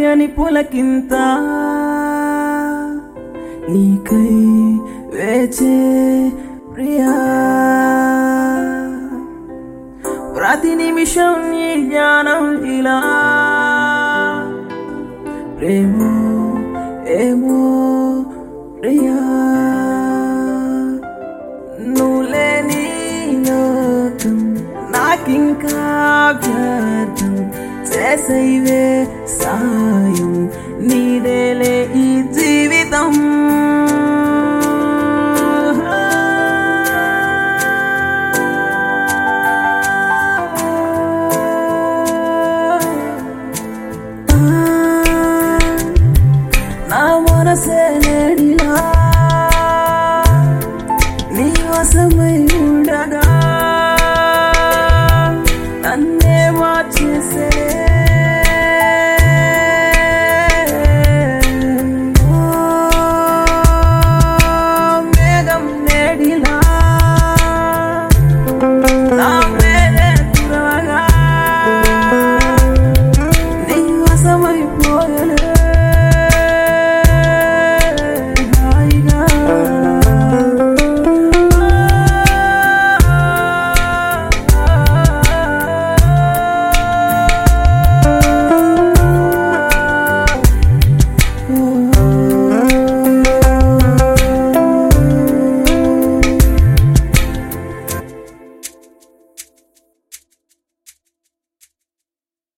తెలియని పులకింత నీకై వేచే ప్రియా ప్రతి నిమిషం నీ జ్ఞానం ఇలా ప్రేమో ఏమో ప్రియా నువ్వు లేని లోకం నాకింకా వ్యర్థం చేసైవే సాయం నీదేలే ఈ జీవితం నా మనసే నేడిలా నీ వశమై